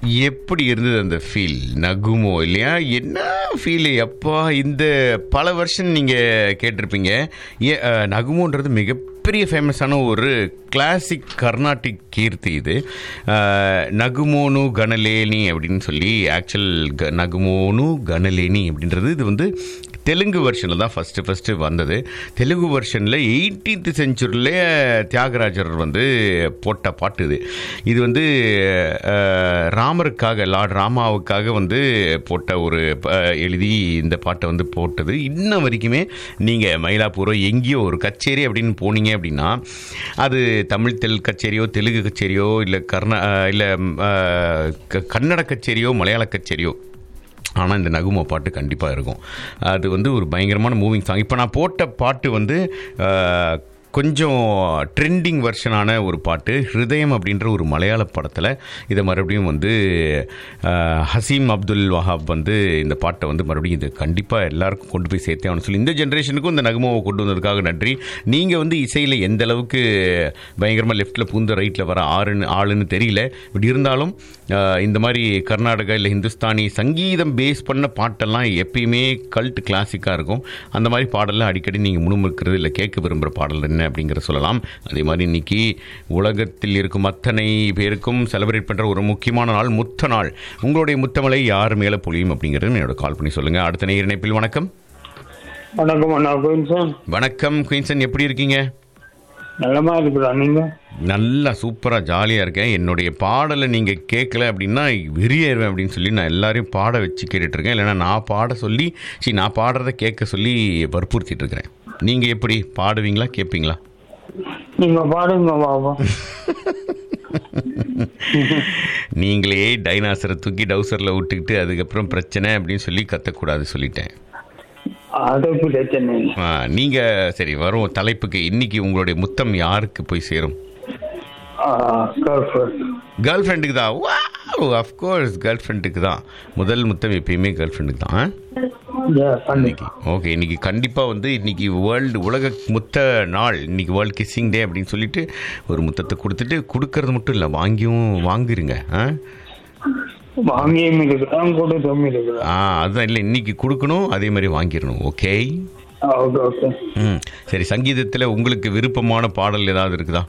எப்படி இருந்தது அந்த ஃபீல் நகுமோ இல்லையா என்ன ஃபீல் அப்பா இந்த பல வருஷம் நீங்கள் கேட்டிருப்பீங்க ஏ அஹ், நகுமோன்றது மிகப்பெரிய ஃபேமஸான ஒரு கிளாசிக் கர்நாடிக் கீர்த்தி இது அஹ், நகுமோனு கணலேனி அப்படின்னு சொல்லி ஆக்சுவல் க நகுமோனு கணலேனி அப்படின்றது இது வந்து தெலுங்கு வெர்ஷனில் தான் ஃபஸ்ட்டு ஃபஸ்ட்டு வந்தது தெலுங்கு வெர்ஷனில் எயிட்டீன்த் செஞ்சுரியில் தியாகராஜர் வந்து போட்ட பாட்டு இது இது வந்து அஹ், ராமருக்காக லார்ட் ராமாவுக்காக வந்து போட்ட ஒரு ப- எழுதி இந்த பாட்டை வந்து போட்டது இன்ன வரைக்குமே நீங்கள் மயிலாப்பூரோ எங்கேயோ ஒரு கச்சேரி அப்படின்னு போனீங்க அப்படின்னா அது தமிழ் தெல் கச்சேரியோ தெலுங்கு கச்சேரியோ இல்லை கர்நா இல்லை கன்னட கச்சேரியோ மலையாள கச்சேரியோ ஆனால் இந்த நகுமோ பாட்டு கண்டிப்பாக இருக்கும் அது வந்து ஒரு பயங்கரமான மூவிங் சாங் இப்போ நான் போட்ட பாட்டு வந்து அஹ், கொஞ்சம் ட்ரெண்டிங் வெர்ஷனான ஒரு பாட்டு ஹிருதயம் அப்படின்ற ஒரு மலையாள படத்தில் இதை மறுபடியும் வந்து அஹ், ஹசீம் அப்துல் வஹாப் வந்து இந்த பாட்டை வந்து மறுபடியும் இது கண்டிப்பாக எல்லாருக்கும் கொண்டு போய் சேர்த்தே அவனு சொல்லி இந்த ஜென்ரேஷனுக்கும் இந்த நகுமோவை கொண்டு வந்ததுக்காக நன்றி நீங்கள் வந்து இசையில் எந்த அளவுக்கு பயங்கரமாக லெஃப்ட்டில் பூந்த ரைட்டில் வர ஆறுன்னு ஆளுன்னு தெரியல பட் இருந்தாலும் அஹ், இந்த மாதிரி கர்நாடகா இல்லை ஹிந்துஸ்தானி சங்கீதம் பேஸ் பண்ண பாட்டெல்லாம் எப்பயுமே கல்ட் கிளாசிக்காக இருக்கும் அந்த மாதிரி பாடலாம் அடிக்கடி நீங்கள் முணுமுறுக்கிறது இல்லை கேட்க விரும்புகிற பாடல் என்ன அப்படிங்கிற சொல்லலாம் அதே மாதிரி இன்னைக்கு உலகத்தில் இருக்கும் அத்தனை பேருக்கும் செலிப்ரேட் பண்ணுற ஒரு முக்கியமான நாள் முத்த நாள் உங்களுடைய முத்தமலை யார் மேலே பொழியும் அப்படிங்கிறது என்னோட கால் பண்ணி சொல்லுங்கள் அடுத்த நேர் இணைப்பில் வணக்கம் வணக்கம் அண்ணா குயின்சன் வணக்கம் குயின்சன் எப்படி இருக்கீங்க நல்லமா இருக்குதா நீங்க நல்லா சூப்பராக ஜாலியாக இருக்கேன் என்னுடைய பாடலை நீங்கள் கேட்கல அப்படின்னா வெறியேறுவேன் அப்படின்னு சொல்லி நான் எல்லாரையும் பாட வச்சு கேட்டுட்டு இருக்கேன் இல்லைன்னா நான் பாட சொல்லி சரி நான் பாடுறத கேட்க சொல்லி வற்புறுத்திட்டு இருக்கிறேன் நீங்கள் எப்படி பாடுவீங்களா கேட்பீங்களா நீங்க பாடுங்க பாபா நீங்களே டைனாசரை தூக்கி டவுசரில் விட்டுக்கிட்டு அதுக்கப்புறம் பிரச்சனை அப்படின்னு சொல்லி கத்தக்கூடாது சொல்லிட்டேன் அது பிரச்சனை இல்லை. ஆ, நீங்கள் சரி வரும் தலைப்புக்கு இன்னைக்கு உங்களுடைய முத்தம் யாருக்கு போய் சேரும் ஆ, girlfriend. கேர்ள் ஃப்ரெண்டுக்கு தான் வா அஃப்கோர்ஸ் கேர்ள் ஃப்ரெண்டுக்கு தான் முதல் முத்தம் எப்பயுமே கேர்ள் ஃப்ரெண்டுக்கு தான் ஆ? Yeah, கண்டிப்பா. இன்னைக்கு ஓகே இன்னைக்கு கண்டிப்பாக வந்து இன்னைக்கு வேர்ல்டு உலக முத்த நாள் இன்னைக்கு வேர்ல்டு கிஸ்ஸிங் டே அப்படின்னு சொல்லிட்டு ஒரு முத்தத்தை கொடுத்துட்டு கொடுக்கறது மட்டும் இல்லை வாங்கியும் வாங்கிருங்க ஆ வாங்கியும் இருக்குதான் கொடுத்தும் இருக்குதா ஆ அதுதான் இல்லை இன்னைக்கு கொடுக்கணும் அதே மாதிரி வாங்கிடணும் ஓகே ஓகே ஓகே ம் சரி சங்கீதத்தில் உங்களுக்கு விருப்பமான பாடல் ஏதாவது இருக்குதா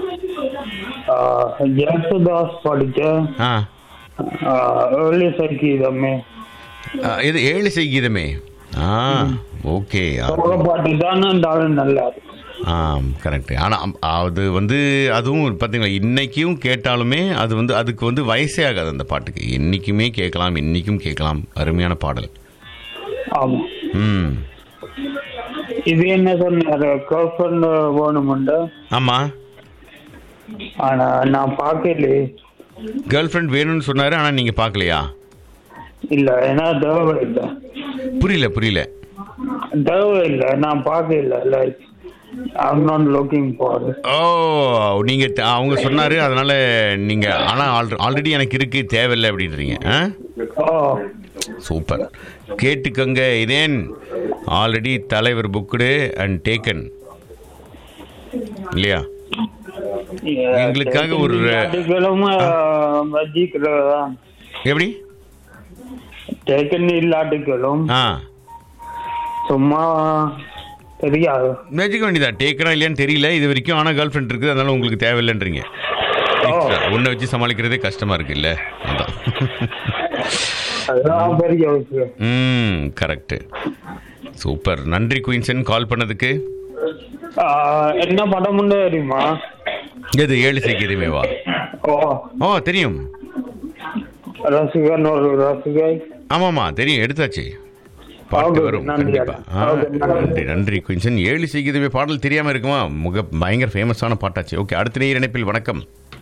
ஜெயசுதாஸ் படிச்ச ஆ ஏர்லி சங்கீதமே ஆ, இது ஏழு சங்கீதமே ஆ ஓகே சோக பாட்டு தானே இருந்தாலும் நல்லா இருக்கும் ஆ கரெக்ட் ஆனால் அது வந்து அதுவும் பார்த்தீங்களா இன்னைக்கும் கேட்டாலுமே அது வந்து அதுக்கு வந்து வயசே ஆகாது அந்த பாட்டுக்கு என்றைக்குமே கேட்கலாம் இன்னைக்கும் கேட்கலாம் அருமையான பாடல் ஆமா ம் இது என்ன சொன்னாரு கேர்ள் ஃப்ரெண்ட் வேணுமுண்டா ஆமாம் ஆனா நான் பார்க்கலையே கேர்ள் ஃப்ரெண்ட் வேணும்னு சொன்னார் ஆனால் நீங்கள் பார்க்கலையா இல்ல ஏன்னா தேவை இல்லை புரியல புரியல தேவை இல்லை நான் பார்க்கல like I'm not looking for ஓ நீங்கள் அவங்க சொன்னார் அதனால் நீங்கள் ஆனால் ஆல் ஆல்ரெடி எனக்கு இருக்கு தேவையில்லை அப்படின்றீங்க ஆ ஓ சூப்பர் கேட்டுக்கோங்க இதேன் ஆல்ரெடி தலைவர் புக்குடு அண்ட் டேக்கன் இல்லையா எங்களுக்காக ஒரு- இல்லாட்டிகளும் வஜிக்கிறதா எப்படி டேக்கன் இல்லாட்டிகளும் ஆ சும்மா தெரியாது மேஜிக்க வேண்டியதான் டேக்கனா இல்லையான்னு தெரியல இது வரைக்கும் ஆனால் கேர்ள் ஃப்ரெண்ட் இருக்குது அதனால உங்களுக்கு தேவையில்லைன்றீங்க ஒன்றை வச்சு சமாளிக்கிறதே கஷ்டமா இருக்கு இல்ல அதான் அதெல்லாம் பெரிய விஷயம் ம் கரெக்ட் சூப்பர் நன்றி குயின்சன் கால் பண்ணதுக்கு ஆஹ், என்ன படம்னு தெரியுமா எது ஏழு சைக்கியதுமே வா ஓ ஓ தெரியும் ரசிகன் ஒரு ரசிகை ஆமாமா தெரியும் எடுத்தாச்சு பாட்டு Okay, வரும் நன்றி கண்டிப்பா அண்ணா. ஆ, Okay, நன்றி. நன்றி நன்றி குயின்சன் ஏழு சைக்கியதுமே பாடல் தெரியாம இருக்குமா முக பயங்கர ஃபேமஸான பாட்டாச்சு ஓகே அடுத்த நேர் இணைப்பில் வணக்கம்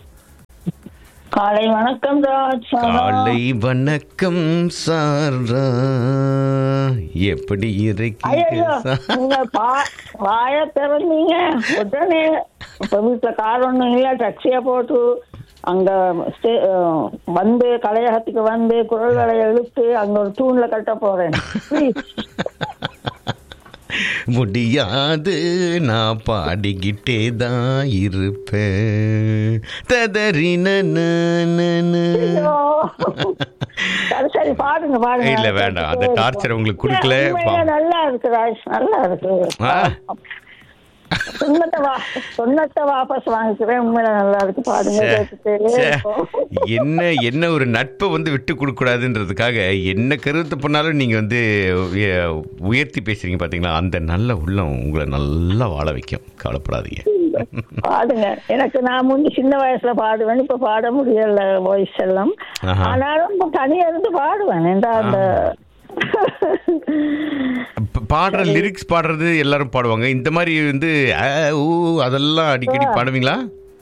காலை வணக்கம் ராஜ் சாரா. காலை வணக்கம் சாரா எப்படி ஐயையோ, இருக்கீங்க நீங்க பா- வாய திறந்தீங்க உடனே இப்ப வீட்டுல கார் ஒண்ணும் இல்ல டாக்ஸிய போட்டு அங்க ஸ்டே- அஹ், வந்து கலையகத்துக்கு வந்து குரல்களை எழுத்து அங்க ஒரு தூண்ல கட்ட போறேன் Please. முடியாது நான் பாடிக்கிட்டே தான் இருப்பேன் ததறின ஐயோ. சரி சரி பாடுங்க பாடுங்க இல்ல, வேண்டாம். அந்த torture உங்களுக்கு கொடுக்கல. உண்மையிலே நல்லா இருக்கு ராஜ் நல்லா இருக்கு ஆ. சொன்னத்தை வா சொன்னத்தை வாபஸ் வாங்கிக்கிறேன் உண்மையில நல்லா இருக்கு பாடுங்க ச்சே, கேட்டுட்டே ச்சே. இருப்போம். என்ன என்ன ஒரு நட்பை வந்து விட்டு கொடுக்க கூடாதுன்றதுக்காக என்ன கருத்து பண்ணாலும் நீங்க வந்து உய- உயர்த்தி பேசுறீங்க பாத்தீங்களா அந்த நல்ல உள்ளம் உங்களை நல்லா வாழ வைக்கும் கவலைப்படாதீங்க பாடுங்க எனக்கு நான் முந்தி சின்ன வயசுல பாடுவேன் இப்ப பாட முடியல வாய்ஸ் எல்லாம் ஆஹா. ஆனாலும் இப்ப தனியா இருந்து பாடுவேன் ஏன்டா அந்த ப- பாடுற லிரிக்ஸ் பாடுறது எல்லாரும் பாடுவாங்க இந்த மாதிரி வந்து ஆ, ஊ அதெல்லாம் அடிக்கடி பாடுவீங்களா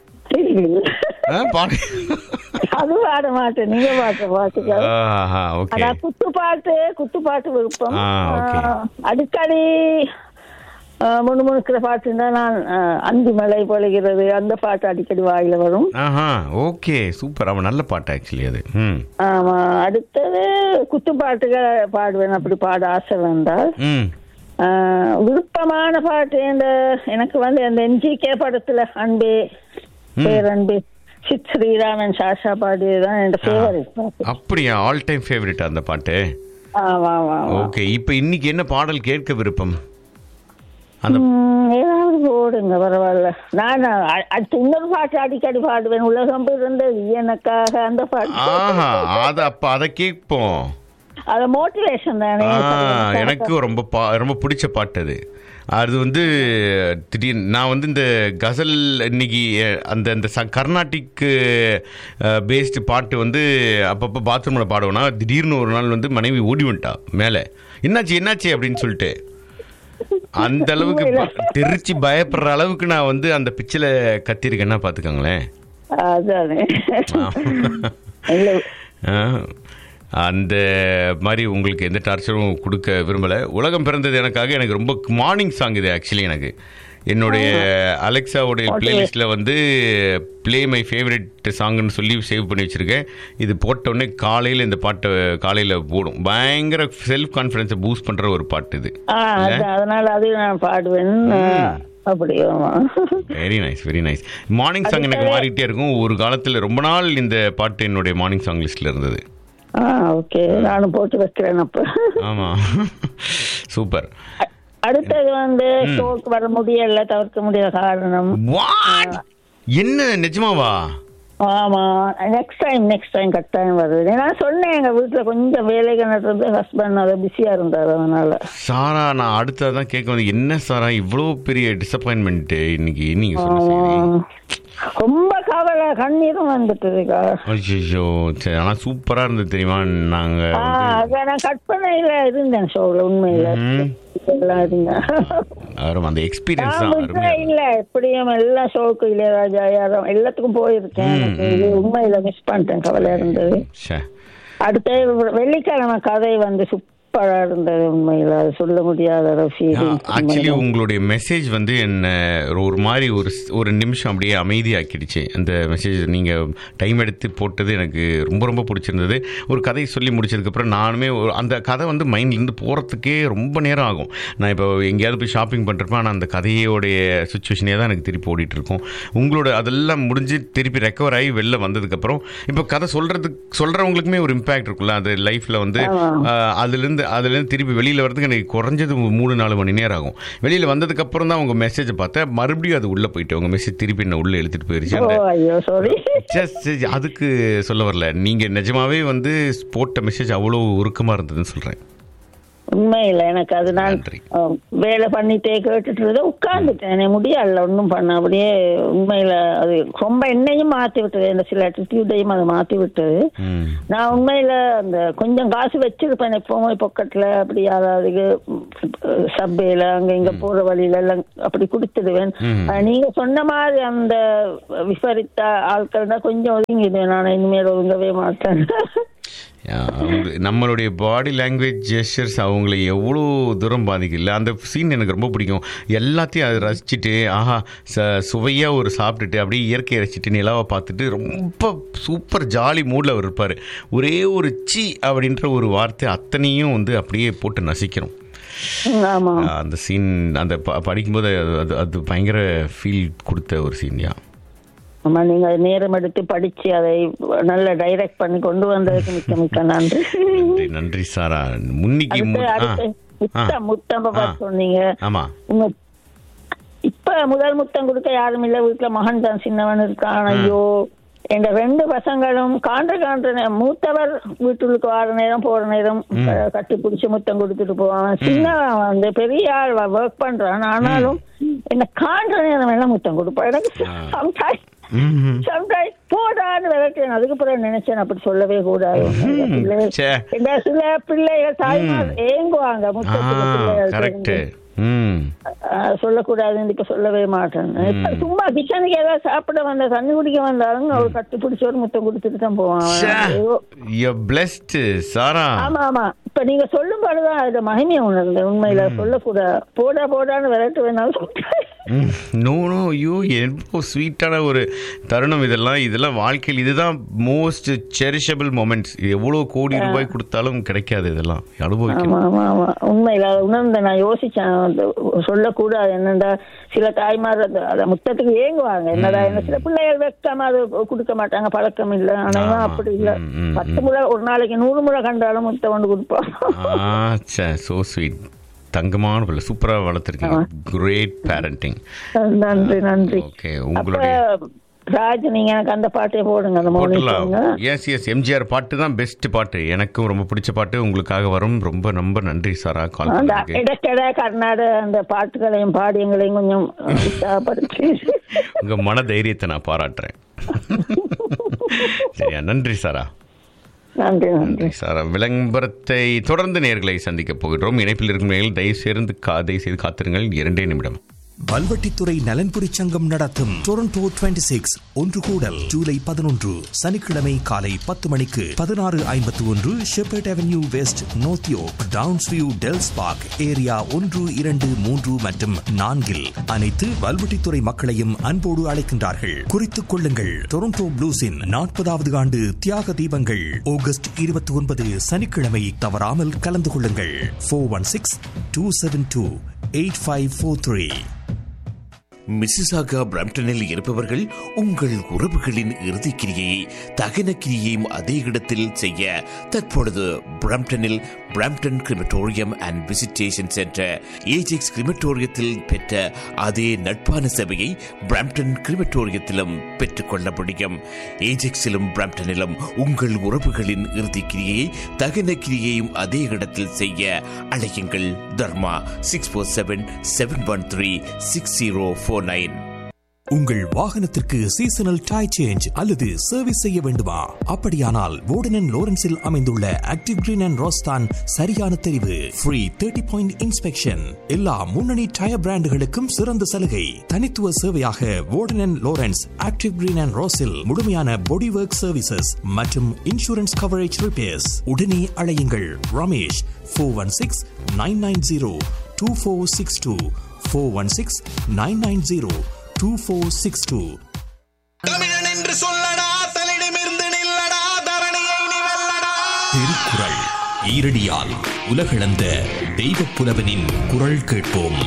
ஆ, பாடு அது பாட மாட்டேன் நீங்க பாட்டு பாட்டுக்க ஆஹா ஓகே ஆனா குத்து பாட்டு குத்து பாட்டு விருப்பம் ஆ, okay. ஆ, அடிக்கடி ஆ, முணுமுணுக்கிற பாட்டுன்னா நான் ஆ, அந்தி மழை பொழிகிறது அந்த பாட்டு அடிக்கடி வாயில வரும் ஆஹா ஓகே சூப்பர் அவன் நல்ல பாட்டு ஆக்சுவலி அது ம் ஆமா அடுத்தது குத்து பாட்டுகள் பாடுவேன் அப்படி பாட ஆசை வந்தால் ம் ஆ, விருப்பமான பாட்டு இந்த எனக்கு வந்து அந்த என்ஜிகே படத்துல அன்பே பேரன்பே சித் ஸ்ரீராமன் சாஷா பாடியதுதான் என் ஃபேவரட் பாட்டு அப்படியா ஆல் டைம் ஃபேவரட் அந்த பாட்டு ஆமா ஆமா ஆமா ஓகே இப்போ இன்னைக்கு என்ன பாடல் கேட்க விருப்பம் அந்த ம், ஏதாவது போடுங்க பரவாயில்ல நான் அ- அடுத்து இன்னொரு பாட்டு அடிக்கடி பாடுவேன் உலகம் பிறந்தது எனக்காக அந்த பாட்டு ஆஹா அத அப்ப அதை கேட்போம் அது மோட்டிவேஷன் தானே ஆ எனக்கு ரொம்ப பா ரொம்ப பிடிச்ச பாட்டு அது அது வந்து திடீர்னு நான் வந்து இந்த கசல் இன்னைக்கு அஹ், அந்த அந்த ச கர்நாடிக் பேஸ்டு பாட்டு வந்து அப்பப்போ பாத்ரூமில் பாடுவேன்னா திடீர்னு ஒரு நாள் வந்து மனைவி ஓடி வந்துட்டா மேலே என்னாச்சு என்னாச்சு அப்படின்னு சொல்லிட்டு அந்த அளவுக்கு ப- தெரிச்சு பயப்படுற அளவுக்கு நான் வந்து அந்த பிச்சில் கத்திருக்கேன்னா பார்த்துக்கோங்களேன் அதானே இல்ல ஆ, அந்த மாதிரி உங்களுக்கு எந்த டார்ச்சரும் கொடுக்க விரும்பலை உலகம் பிறந்தது எனக்காக எனக்கு ரொம்ப மார்னிங் சாங் இது ஆக்சுவலி எனக்கு என்னுடைய அலெக்சாவுடைய பிளேலிஸ்ட்டில் வந்து ப்ளே மை ஃபேவரட் சாங்னு சொல்லி சேவ் பண்ணி வச்சுருக்கேன் இது போட்ட உடனே காலையில் இந்த பாட்டை காலையில் போடும் பயங்கர செல்ஃப் கான்ஃபிடென்ஸை பூஸ்ட் பண்ணுற ஒரு பாட்டு இது ஆ அதான் அதனால அதையும் நான் பாடுவேன் அப்படி ஆமா very nice very nice morning song எனக்கு மாறிட்டே இருக்கும் ஒரு காலத்தில் ரொம்ப நாள் இந்த பாட்டு என்னுடைய மார்னிங் சாங் லிஸ்ட்டில் இருந்தது ஆ ஓகே நானும் போட்டு வைக்கிறேன் அப்ப ஆமாம் சூப்பர் அ- அடுத்தது வந்து ஷோக்கு வர முடியல தவிர்க்க முடியாத காரணம் வாட் என்ன நிஜமாவா ஆமா நெக்ஸ்ட் டைம் நெக்ஸ்ட் டைம் கட்டாயம் வருது நான் சொன்னேன் எங்க வீட்டுல கொஞ்சம் வேலைகள் நடந்தது ஹஸ்பண்ட் அதை பிஸியா இருந்தாரு அதனால சாரா நான் அடுத்ததான் கேட்க வந்து என்ன சாரா இவ்வளோ பெரிய டிசப்பாயின்மெண்ட் இன்னைக்கு நீங்க சொன்ன செய்தி ஆ, ரொம்ப கவலை கண்ணீரும் வந்துட்டுதுக்கா ஐயோ சரி ஆனால் சூப்பராக இருந்தது தெரியுமா நாங்கள் ஆ, அத நான் கற்பனையில இருந்தேன் ஷோல உண்மையில ம். எல்லாம் இருந்தேன் வரும் அந்த எக்ஸ்பீரியன்ஸ் நான் தான் விட்டே அருமையா இல்ல எப்படியும் எல்லா ஷோக்கு இளையராஜா யாரும் எல்லாத்துக்கும் போயிருக்கேன் எனக்கு இது உண்மையில மிஸ் பண்ணிட்டேன் கவலையா இருந்தது ச்சே. அடுத்த வெள்ளிக்கிழமை கதை வந்து சூப்பரா இருந்தது உண்மையில அது சொல்ல முடியாத ஒரு ஃபீலிங் ஆக்சுவலி உங்களுடைய மெசேஜ் வந்து என்ன ஒரு- ஒரு மாதிரி ஒரு ஸ்- ஒரு நிமிஷம் அப்படியே அமைதியாக்கிடுச்சு அந்த மெசேஜ் நீங்கள் டைம் எடுத்து போட்டது எனக்கு ரொம்ப ரொம்ப பிடிச்சிருந்தது ஒரு கதை சொல்லி முடிச்சதுக்கப்புறம் நானுமே ஒரு- அந்த கதை வந்து மைண்ட்லேருந்து போகிறதுக்கே ரொம்ப நேரம் ஆகும் நான் இப்போ எங்கேயாவது போய் ஷாப்பிங் பண்ணுறப்ப ஆனால் அந்த கதையோடைய சுச்சுவேஷனே தான் எனக்கு திருப்பி ஓடிட்டு இருக்கும் உங்களோட அதெல்லாம் முடிஞ்சு திருப்பி ரெக்கவர் ஆகி வெளில வந்ததுக்கப்புறம் இப்போ கதை சொல்கிறதுக்கு சொல்கிறவங்களுக்குமே ஒரு இம்பேக்ட் இருக்குல்ல அது லைஃப்பில் வந்து ஆஹ், அதுலேருந்து அதுலேருந்து திருப்பி வெளியில் வரதுக்கு எனக்கு குறைஞ்சது ஒரு மூணு நாலு மணி நேரம் ஆகும் வெளியில் வந்ததுக்கப்புறம் தான் உங்கள் மெசேஜை பார்த்தேன் மறுபடியும் அது உள்ளே போயிட்டு உங்கள் மெசேஜ் திருப்பி என்ன உள்ளே எழுதிட்டு போயிருச்சு ஓ அந்த ஐயோ சாரி just- just அதுக்கு சொல்ல வரல நீங்கள் நிஜமாவே வந்து போட்ட மெசேஜ் அவ்வளோ உருக்கமாக இருந்ததுன்னு சொல்கிறேன் உண்மையில எனக்கு அது நான் நன்றி. அஹ், வேலை பண்ணிட்டே கேட்டுட்டு இருந்தேன் உட்கார்ந்துட்டேன் எனக்கு முடியல ஒன்றும் பண்ண அப்படியே உண்மையில அது ரொம்ப என்னையும் மாத்தி விட்டது இந்த சில ஆட்டிடியூடையும் அதை மாத்தி விட்டது ம் நான் உண்மையில அந்த கொஞ்சம் காசு வச்சிருப்பேன் எப்பவுமே பொக்கெட்ல அப்படி யாராவது சப்பேல அங்க இங்க போற வழியில எல்லாம் அப்படி கொடுத்துடுவேன் ம். ஆனா, நீங்க சொன்ன மாதிரி அந்த விபரித்த ஆட்கள் தான் கொஞ்சம் ஒதுங்கிடுவேன் நான் இனிமேல் ஒதுங்கவே மாட்டேன் அவங்க- நம்மளுடைய பாடி லாங்குவேஜ் ஜெஸ்டர்ஸ் அவங்கள எவ்வளோ தூரம் பாதிக்கல அந்த சீன் எனக்கு ரொம்ப பிடிக்கும் எல்லாத்தையும் அதை ரசிச்சுட்டு ஆஹா ச சுவையாக ஒரு சாப்பிட்டுட்டு அப்படியே இயற்கையை ரசிச்சுட்டு நிலாவை பார்த்துட்டு ரொம்ப சூப்பர் ஜாலி மூடில் அவர் இருப்பார் ஒரே ஒரு சி அப்படின்ற ஒரு வார்த்தை அத்தனையும் வந்து அப்படியே போட்டு நசிக்கிறோம் ம், ஆமா அந்த சீன் அந்த ப- படிக்கும்போது அது- அது அது பயங்கர ஃபீல் கொடுத்த ஒரு சீன்யா ஆமா நீங்க நேரம் எடுத்து படிச்சு அதை நல்ல டைரக்ட் பண்ணி கொண்டு வந்ததுக்கு மிக்க மிக்க நன்றி நன்றி நன்றி சாரா முன்னிக்கு அடுத்து மு- ஆ, அடுத்து ஆ, முத்தம் முத்தம் ஆ. பார்த்து சொன்னீங்க ஆமா உங்க இப்ப முதல் முத்தம் கொடுக்க யாரும் இல்ல வீட்டுல மகன் தான் சின்னவன் இருக்கான் ஐயோ எங்க ரெண்டு பசங்களும் காண்ற காண்ற நே- மூத்தவர் வீட்டுக்கு வர நேரம் போற நேரம் க- கட்டி பிடிச்சு முத்தம் கொடுத்துட்டு போவான் சின்னவன் வந்து பெரிய ஆள் ஒர்க் பண்றான் ஆனாலும் என்ன காண்ற நேரம் எல்லாம் முத்தம் கொடுப்பான் எனக்கு sometimes ம்ஹும். sometimes போடான்னு விளக்கேன் அதுக்கு பிறகு நினைச்சேன் அப்படி சொல்லவே கூடாது பிள்ளைகள் ச்சே. இந்த சில பிள்ளைகள் தாய்மார் ஏங்குவாங்க முத்தத்துக்கு பிள்ளைகள் கரெக்ட் தெரிஞ்சு. ம் ஆஹ் சொல்லக்கூடாதுன்னு இப்ப சொல்லவே மாட்டேன் இப்ப சும்மா கிச்சனுக்கு ஏதாவது சாப்பிட வந்த தண்ணி குடிக்க வந்தாலும் அவர் கட்டி பிடிச்ச ஒரு முத்தம் கொடுத்துட்டு தான் போவான் ஐயோ. யூ பிளஸ்ட் சாரா ஆமா ஆமா இப்ப நீங்க சொல்லும் போதுதான் அதுல மகிமையை உணர்ந்த உண்மையில சொல்லக்கூடாது போடா போடான்னு விரட்டு வேணாலும் நோ நோ ஐயோ எவ்வளோ ஸ்வீட்டான ஒரு தருணம் இதெல்லாம் இதெல்லாம் வாழ்க்கையில் இதுதான் மோஸ்ட் செரிஷபிள் மொமெண்ட்ஸ் எவ்வளோ கோடி ரூபாய் கொடுத்தாலும் கிடைக்காது இதெல்லாம் அனுபவிக்கணும் ஆமா ஆமா ஆமா உண்மையில அதை உணர்ந்த நான் யோசிச்சேன் அது சொல்லக்கூடாது என்னடா சில தாய்மார் அந்த- அந்த முத்தத்துக்கு ஏங்குவாங்க என்னடா என்ன சில பிள்ளைகள் வைக்காம அது கொடுக்க மாட்டாங்க பழக்கம் இல்ல ஆனா இவன் ஆமா. அப்படி இல்ல ம், ம், பத்து முறை ஒரு நாளைக்கு நூறு முறை கண்டாலும் முத்தம் கொண்டு கொடுப்பான் ஆ சோ ஸ்வீட் தங்கமான பிள்ளை சூப்பராக வளர்த்துருக்கீங்க கிரேட் பேரண்டிங் நன்றி நன்றி ஓகே அப்ப உங்களுடைய ராஜ் நீங்க எனக்கு அந்த பாட்டே போடுங்க அந்த மௌனி போட்டலாம் song. எஸ் எஸ் எம்ஜிஆர் பாட்டு தான் பெஸ்ட் பாட்டு எனக்கும் ரொம்ப பிடிச்ச பாட்டு உங்களுக்காக வரும் ரொம்ப ரொம்ப நன்றி சாரா கால் அந்த பண்ணதுக்கு இடக்கட கர்நாடக அந்த பாட்டுகளையும் பாடியங்களையும் கொஞ்சம் உற்சாகப்படுத்தி உங்க மன தைரியத்தை நான் பாராட்டுறேன் சரியா நன்றி சாரா நன்றி நன்றி நன்றி சாரா விளம்பரத்தை தொடர்ந்து நேர்களை சந்திக்க போகிறோம் இணைப்பில் இருக்கும் நேர்கள் தயவு சேர்ந்து கா- தயவு செய்து காத்திருங்கள் இரண்டே நிமிடம் வல்வெட்டித்துறை நலன்புரி சங்கம் நடத்தும் டொரண்டோ 26 சிக்ஸ் ஒன்று கூடல் ஜூலை பதினொன்று சனிக்கிழமை காலை பத்து மணிக்கு பதினாறு ஐம்பத்தி ஒன்று Shepherd Avenue West North York Downsview Dells park area ஒன்று இரண்டு மூன்று மற்றும் நான்கில் அனைத்து வல்வெட்டித்துறை மக்களையும் அன்போடு அழைக்கின்றார்கள் குறித்துக் கொள்ளுங்கள் டொரண்டோ ப்ளூஸின் நாற்பதாவது ஆண்டு தியாக தீபங்கள் ஆகஸ்ட் இருபத்தி ஒன்பது சனிக்கிழமை தவறாமல் கலந்து கொள்ளுங்கள் four one six two seven two eight five four three Mississauga பிரம்டனில் இருப்பவர்கள் உங்கள் உறவுகளின் இறுதிக் கிரியை தகன கிரியையும் அதே இடத்தில் செய்ய தற்பொழுது பிரம்டனில் Brampton crematorium and visitation centre Ajax கிரிமட்டோரியத்தில் பெற்ற அதே நட்பான சபையை பிரம்டன் கிரிமட்டோரியத்திலும் பெற்றுக்கொள்ள முடியும் ஏஜெக்ஸிலும் பிரம்டனிலும் உங்கள் உறவுகளின் இறுதிக் கிரியை தகன கிரியையும் அதே இடத்தில் செய்ய அழையுங்கள் Dharma six four seven seven one three six zero four nine உங்கள் வாகனத்திற்கு சீசனல் டை சேஞ்ச் அல்லது சர்வீஸ் செய்ய வேண்டுமா அப்படியானால் வோர்டன் லோரன்ஸில் அமைந்துள்ள ஆக்டிவ் கிரீன் அண்ட் ரோஸ்தான் சரியான தெரிவு ஃப்ரீ தேர்ட்டி பாயிண்ட் இன்ஸ்பெக்ஷன் எல்லா முன்னணி டயர் பிராண்டுகளுக்கும் சிறந்த சலுகை தனித்துவ சேவையாக Warden Lawrence active green and ரோஸில் முழுமையான பாடி ஒர்க் சர்வீசஸ் மற்றும் இன்சூரன்ஸ் கவரேஜ் ரிப்பேர்ஸ் உடனே அழையுங்கள் Ramesh four one six nine nine zero two four six two four one six nine nine zero two four six two தமிழன் என்று சொல்லடா தலிடமிருந்து நில்லடா தரணியை நீ வெல்லடா திருக்குறள் ஈரடியால் உலகளந்த தெய்வ புலவனின் குரல் கேட்போம்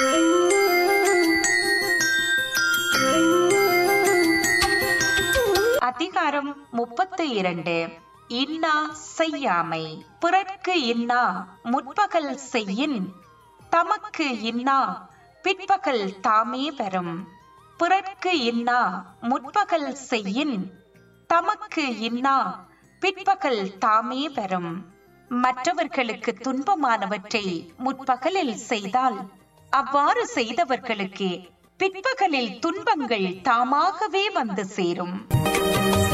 அதிகாரம் முப்பத்து இரண்டு இன்னா செய்யாமை பிறர்க்கு இன்னா முற்பகல் செய்யின் தமக்கு இன்னா பிற்பகல் தாமே பெறும் பிறர்க்கு இன்னா முற்பகல் செய்யின் தமக்கு இன்னா பிற்பகல் தாமே பெறும் மற்றவர்களுக்கு துன்பமானவற்றை முற்பகலில் செய்தால் அவ்வாறு செய்தவர்களுக்கு பிற்பகலில் துன்பங்கள் தாமாகவே வந்து சேரும்